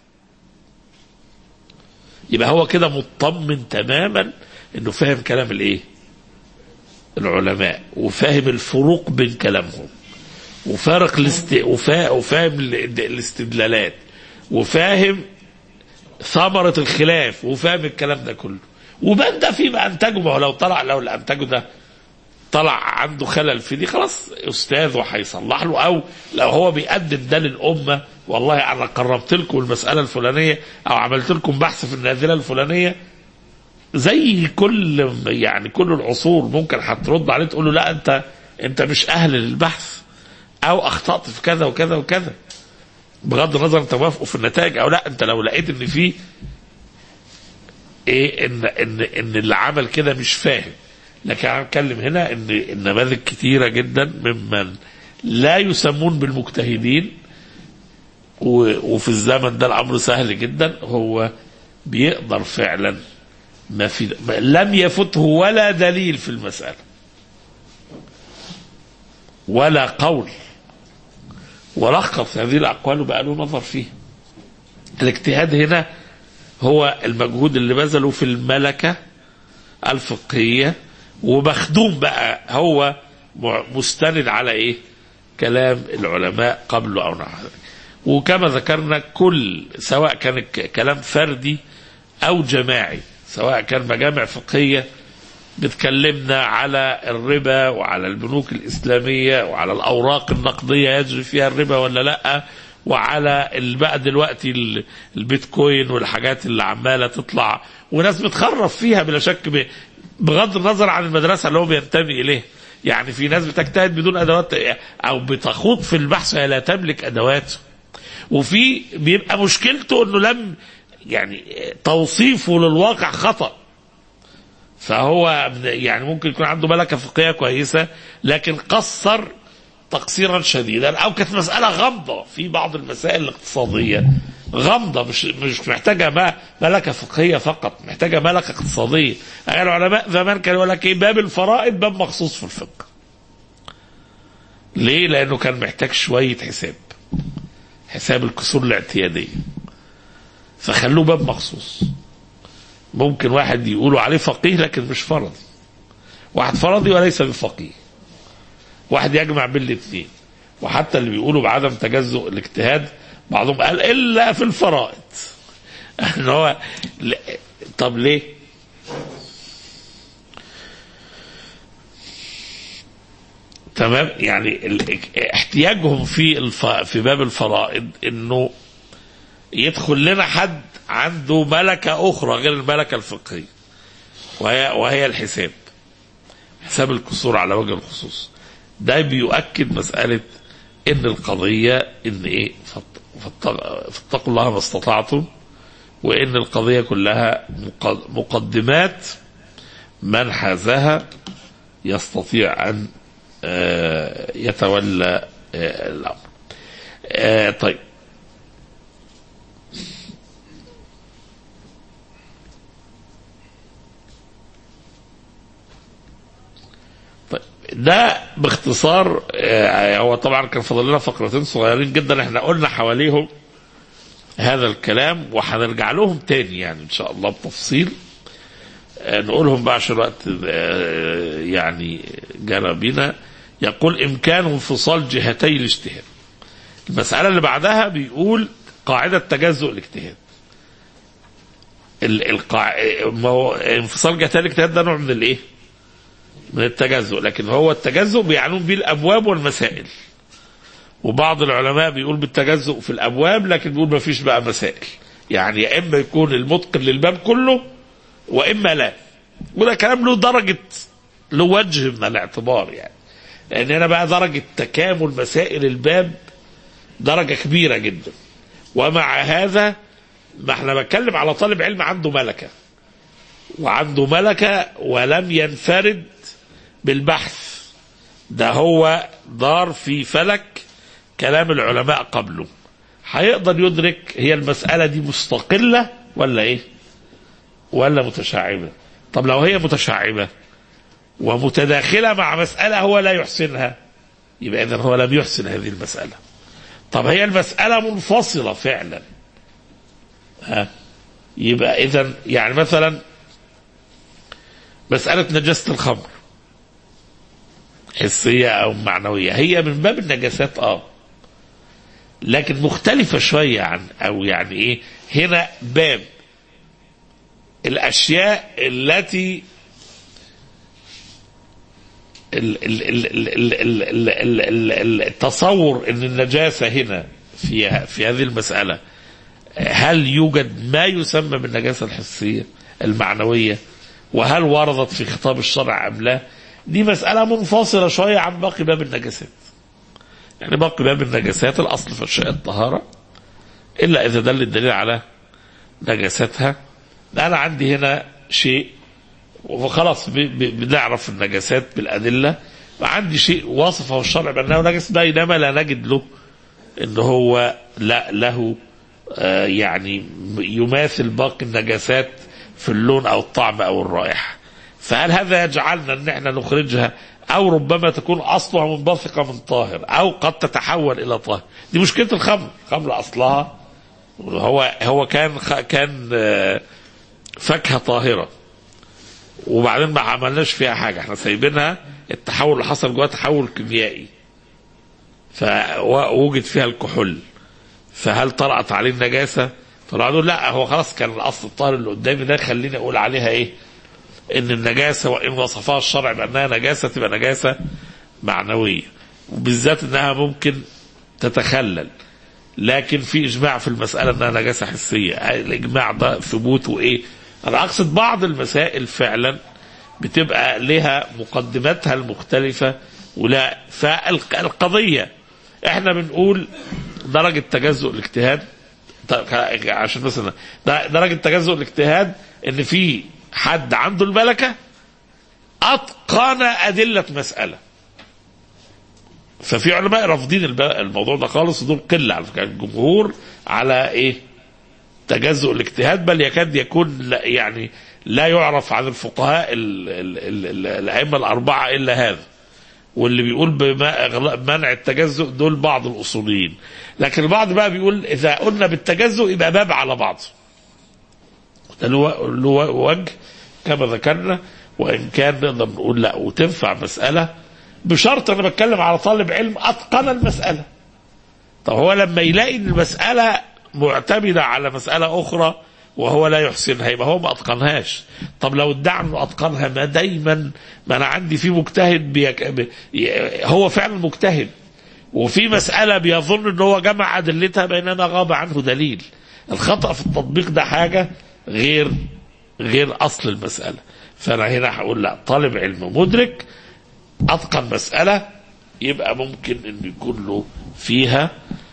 يبقى هو كده مطمن تماما انه فاهم كلام الايه العلماء وفاهم الفروق بين كلامهم وفارق الاست... وفا... وفاهم ال- الاستدلالات وفاهم ثمرة الخلاف وفاهم الكلام ده كله وبان ده فيما انتجه ما هو لو طلع لو اللي انتجه ده طلع عنده خلل في دي خلاص استاذ وهيصلح له او لو هو بيقدم ده للامه والله انا قربت لكم المساله الفلانيه او عملت لكم بحث في النازله الفلانيه زي كل يعني كل العصور ممكن هترد عليه تقول له لا انت انت مش اهل للبحث او اخطات في كذا وكذا وكذا بغض النظر انت موافقه في النتائج او لا انت لو لقيت ان في ايه ان ان ان اللي عمل كده مش فاهم لكن انا بتكلم هنا ان النماذج كتيره جدا ممن لا يسمون بالمجتهدين و- وفي الزمن ده الامر سهل جدا هو بيقدر فعلا ما في ما لم يفته ولا دليل في المساله ولا قول ولخص هذه الأقوال وبقى له نظر فيها الاجتهاد هنا هو المجهود اللي بذله في الملكة الفقهية ومخدوم بقى هو مستند على ايه كلام العلماء قبله او نحو ذلك وكما ذكرنا كل سواء كان كلام فردي او جماعي سواء كان مجامع فقهيه بتكلمنا على الربا وعلى البنوك الاسلاميه وعلى الاوراق النقديه يجري فيها الربا ولا لا وعلى بقى دلوقتي البيتكوين والحاجات اللي عماله تطلع وناس بتخرف فيها بلا شك بغض النظر عن المدرسه اللي هو بينتمي اليها يعني في ناس بتجتهد بدون ادوات او بتخوض في البحث وهي لا تملك ادوات وفي بيبقى مشكلته انه لم يعني توصيفه للواقع خطا فهو يعني ممكن يكون عنده ملكه فقهيه كويسه لكن قصر تقصيرا شديدا او كانت مساله غامضه في بعض المسائل الاقتصاديه غامضه مش مش محتاجه ما ملكه فقهيه فقط محتاجه ملكه اقتصاديه يعني العلماء زمان كانوا يقول لك ايه باب الفرائض باب مخصوص في الفقه ليه لانه كان محتاج شويه حساب حساب الكسور الاعتياديه فخلوه باب مخصوص ممكن واحد يقولوا عليه فقيه لكن مش فرضي واحد فرضي وليس بفقيه واحد يجمع بين الاثنين وحتى اللي بيقولوا بعدم تجزؤ الاجتهاد بعضهم قال الا في الفرائض ان هو طب ليه؟ تمام يعني احتياجهم في الف... في باب الفرائض انه يدخل لنا حد عنده ملكه اخرى غير الملكه الفقهيه وهي وهي الحساب حساب الكسور على وجه الخصوص ده بيؤكد مسألة إن القضية إن إيه فاتقوا الله ما استطعتم وإن القضية كلها مقدمات من حازها يستطيع أن يتولى الأمر طيب ده باختصار هو طبعا كان فاضل لنا فقرتين صغيرين جدا احنا قلنا حواليهم هذا الكلام وهنرجع لهم تاني يعني ان شاء الله بتفصيل نقولهم بقى عشان الوقت يعني جرى بنا يقول امكان انفصال جهتي الاجتهاد المسألة اللي بعدها بيقول قاعدة تجزؤ الاجتهاد القاع... انفصال جهتي الاجتهاد ده نوع من الايه؟ من التجزؤ لكن هو التجزؤ بيعنون به الابواب والمسائل وبعض العلماء بيقول بالتجزؤ في الابواب لكن بيقول ما فيش بقى مسائل يعني يا اما يكون المتقن للباب كله واما لا وده كلام له درجه له وجه من الاعتبار يعني لان هنا بقى درجه تكامل مسائل الباب درجه كبيره جدا ومع هذا ما احنا بتكلم على طالب علم عنده ملكه وعنده ملكه ولم ينفرد بالبحث ده هو دار في فلك كلام العلماء قبله هيقدر يدرك هي المسألة دي مستقلة ولا ايه ولا متشعبة طب لو هي متشعبة ومتداخلة مع مسألة هو لا يحسنها يبقى إذا هو لم يحسن هذه المسألة طب هي المسألة منفصلة فعلا ها يبقى إذا يعني مثلا مسألة نجاسة الخمر حسية أو معنوية هي من باب النجاسات اه لكن مختلفة شوية عن أو يعني إيه هنا باب الأشياء التي التصور ان النجاسه هنا في في هذه المساله هل يوجد ما يسمى بالنجاسه الحسيه المعنويه وهل وردت في خطاب الشرع ام لا دي مساله منفصله شويه عن باقي باب النجاسات يعني باقي باب النجاسات الاصل في اشياء الطهاره الا اذا دل الدليل على نجاستها انا عندي هنا شيء وخلاص بنعرف النجاسات بالادله وعندي شيء وصفه الشرع بانه نجس بينما لا نجد له ان هو لا له آه يعني يماثل باقي النجاسات في اللون او الطعم او الرائحه فهل هذا يجعلنا ان احنا نخرجها أو ربما تكون أصلها منبثقة من طاهر أو قد تتحول إلى طاهر دي مشكلة الخمر الخمر أصلها هو هو كان خ- كان آه، فاكهة طاهرة وبعدين ما عملناش فيها حاجة احنا سايبينها التحول اللي حصل جواها تحول كيميائي فوجد فيها الكحول فهل طرأت عليه النجاسة؟ فقالوا لا هو خلاص كان الأصل الطاهر اللي قدامي ده خليني أقول عليها إيه؟ إن النجاسة وإن وصفها الشرع بأنها نجاسة تبقى نجاسة معنوية وبالذات إنها ممكن تتخلل لكن في إجماع في المسألة إنها نجاسة حسية الإجماع ده ثبوته إيه؟ أنا أقصد بعض المسائل فعلا بتبقى لها مقدماتها المختلفة ولا فالقضية احنا بنقول درجة تجزؤ الاجتهاد طيب عشان مثلا درجة تجزؤ الاجتهاد ان في حد عنده الملكة اتقن ادلة مسألة ففي علماء رافضين الب- الموضوع ده خالص ودول قلة على فكرة الجمهور على ايه تجزؤ الاجتهاد بل يكاد يكون لا- يعني لا يعرف عن الفقهاء ال- ال- ال- ال- الأئمة الأربعة إلا هذا واللي بيقول بمنع التجزؤ دول بعض الأصوليين لكن البعض بقى بيقول إذا قلنا بالتجزؤ يبقى باب على بعض ده له له وجه كما ذكرنا وإن كان نقدر نقول لا وتنفع مسألة بشرط أنا بتكلم على طالب علم أتقن المسألة طب هو لما يلاقي ان المسألة معتمدة على مسألة أخرى وهو لا يحسنها يبقى هو ما أتقنهاش طب لو ادعى انه أتقنها ما دايما ما أنا عندي في مجتهد بيك... بي... هو فعلا مجتهد وفي مسألة بيظن ان هو جمع أدلتها بينما غاب عنه دليل الخطأ في التطبيق ده حاجة غير غير أصل المسألة فأنا هنا هقول لا طالب علم مدرك أتقن مسألة يبقى ممكن أن يكون له فيها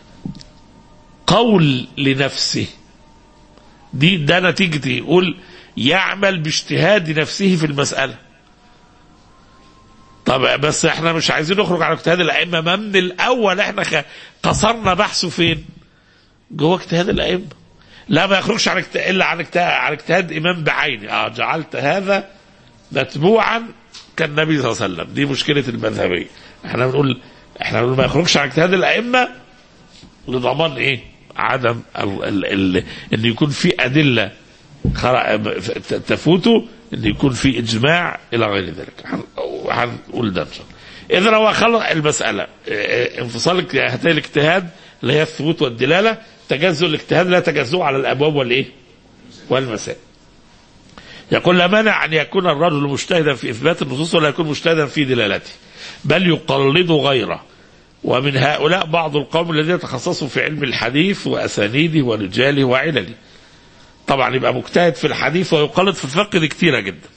قول لنفسه دي ده نتيجة يقول يعمل باجتهاد نفسه في المسألة طب بس احنا مش عايزين نخرج على اجتهاد الأئمة ما من الأول احنا خ- قصرنا بحثه فين جوه اجتهاد الأئمة لا ما يخرجش عن اجتهاد إلا عن اجتهاد, عن اجتهاد إمام بعينه اه جعلت هذا متبوعا كالنبي صلى الله عليه وسلم دي مشكلة المذهبية احنا بنقول احنا بنقول ما يخرجش عن اجتهاد الأئمة لضمان ايه عدم ال ال ال ان يكون في ادله خرع- ت- تفوته ان يكون في اجماع الى غير ذلك هن- هنقول ده ان شاء الله اذا هو خلق المساله اه، اه، انفصال هاتين الاجتهاد اللي هي الثبوت والدلاله تجزؤ الاجتهاد لا تجزؤ على الابواب والايه والمسائل يقول لا مانع ان يكون الرجل مجتهدا في اثبات النصوص ولا يكون مجتهدا في دلالته بل يقلد غيره ومن هؤلاء بعض القوم الذين تخصصوا في علم الحديث واسانيده ورجاله وعلله طبعا يبقى مجتهد في الحديث ويقلد في الفقه دي كتيره جدا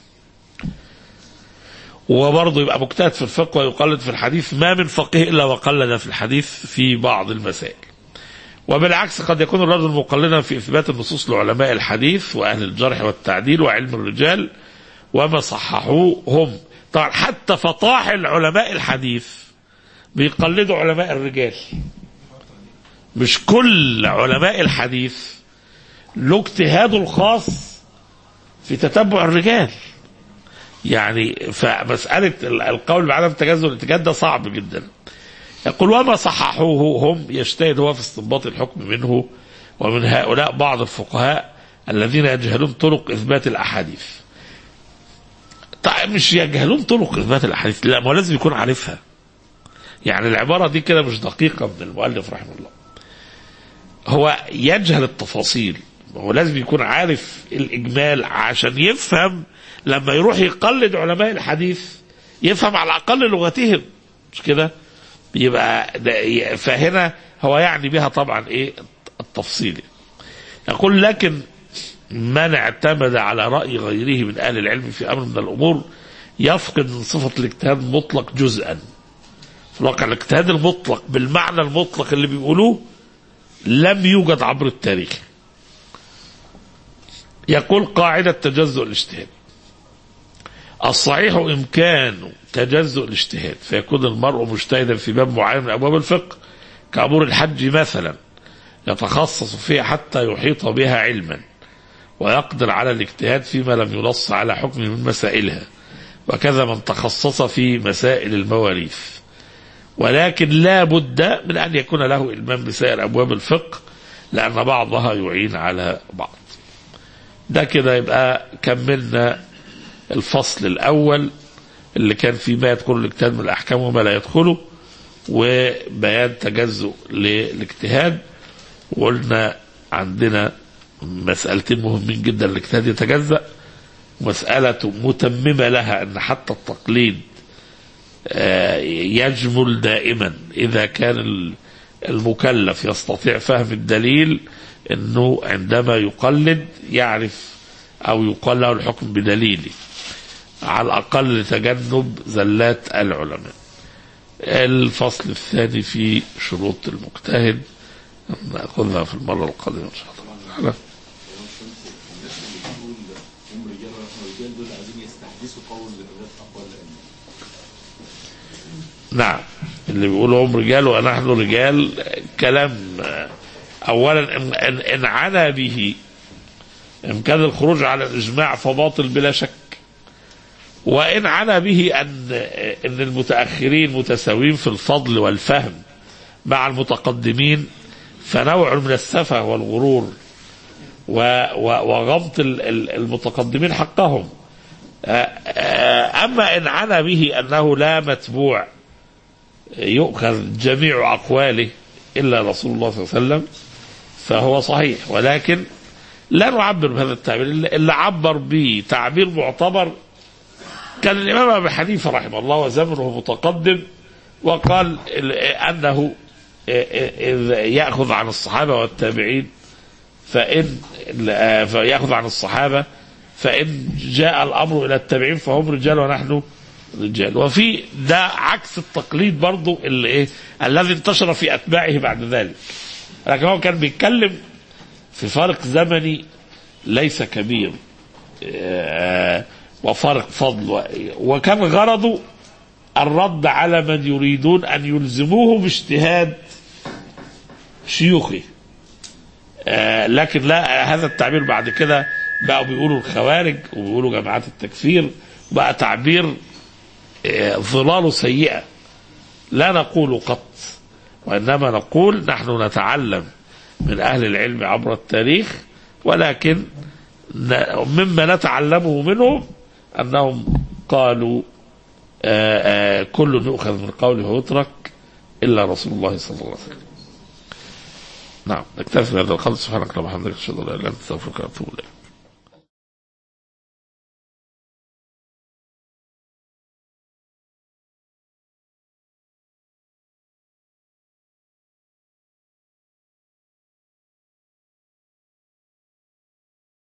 وبرضه يبقى مجتهد في الفقه ويقلد في الحديث ما من فقيه الا وقلد في الحديث في بعض المسائل وبالعكس قد يكون الرجل مقلدا في اثبات النصوص لعلماء الحديث واهل الجرح والتعديل وعلم الرجال وما صححوه هم طبعا حتى فطاحل علماء الحديث بيقلدوا علماء الرجال مش كل علماء الحديث له اجتهاده الخاص في تتبع الرجال يعني فمسألة القول بعدم التجزؤ الاتجاه ده صعب جدا يقول وما صححوه هم يجتهد هو في استنباط الحكم منه ومن هؤلاء بعض الفقهاء الذين يجهلون طرق إثبات الأحاديث طيب مش يجهلون طرق إثبات الأحاديث لا ما هو لازم يكون عارفها يعني العبارة دي كده مش دقيقة من المؤلف رحمه الله هو يجهل التفاصيل هو لازم يكون عارف الإجمال عشان يفهم لما يروح يقلد علماء الحديث يفهم على الأقل لغتهم مش كده يبقى ده فهنا هو يعني بها طبعا ايه التفصيل يقول لكن من اعتمد على رأي غيره من أهل العلم في أمر من الأمور يفقد من صفة الاجتهاد المطلق جزءا في الواقع الاجتهاد المطلق بالمعنى المطلق اللي بيقولوه لم يوجد عبر التاريخ يقول قاعدة تجزؤ الاجتهاد الصحيح إمكان تجزؤ الاجتهاد فيكون المرء مجتهدا في باب معين من أبواب الفقه كأمور الحج مثلا يتخصص فيها حتى يحيط بها علما ويقدر على الاجتهاد فيما لم ينص على حكم من مسائلها وكذا من تخصص في مسائل المواريث ولكن لا بد من أن يكون له إلمام بسائر أبواب الفقه لأن بعضها يعين على بعض ده كده يبقى كملنا الفصل الأول اللي كان فيه ما يدخل الاجتهاد من الأحكام وما لا يدخله وبيان تجزؤ للاجتهاد وقلنا عندنا مسألتين مهمين جدا الاجتهاد يتجزأ مسألة متممة لها أن حتى التقليد يجمل دائما إذا كان المكلف يستطيع فهم الدليل أنه عندما يقلد يعرف أو يقال له الحكم بدليله على الأقل لتجنب زلات العلماء الفصل الثاني في شروط المجتهد نأخذها في المرة القادمة إن شاء الله تعالى هم رجال ونحن رجال دول عايزين يستحدثوا قول الرجال اقوال الائمه نعم اللي بيقولوا هم رجال ونحن رجال كلام اولا ان, إن, إن عنا به امكان الخروج على الاجماع فباطل بلا شك وان عنا به ان ان المتاخرين متساويين في الفضل والفهم مع المتقدمين فنوع من السفه والغرور وغمط المتقدمين حقهم أما إن عنا به أنه لا متبوع يؤخذ جميع أقواله إلا رسول الله صلى الله عليه وسلم فهو صحيح ولكن لا نعبر بهذا التعبير اللي عبر به تعبير معتبر كان الإمام أبي حنيفة رحمه الله وزمنه متقدم وقال أنه يأخذ عن الصحابة والتابعين فإن فيأخذ عن الصحابة فإن جاء الأمر إلى التابعين فهم رجال ونحن رجال وفي ده عكس التقليد برضو اللي إيه الذي انتشر في أتباعه بعد ذلك لكن هو كان بيتكلم في فرق زمني ليس كبير وفرق فضل وكان غرضه الرد على من يريدون أن يلزموه باجتهاد شيوخه آه لكن لا هذا التعبير بعد كده بقوا بيقولوا الخوارج وبيقولوا جماعات التكفير بقى تعبير آه ظلاله سيئة لا نقول قط وإنما نقول نحن نتعلم من أهل العلم عبر التاريخ ولكن مما نتعلمه منهم أنهم قالوا آآ آآ كل يؤخذ من قوله ويترك إلا رسول الله صلى الله عليه وسلم نعم نكتفي بهذا القدر سبحانك اللهم وبحمدك اشهد ان لا اله الا انت استغفرك واتوب اليك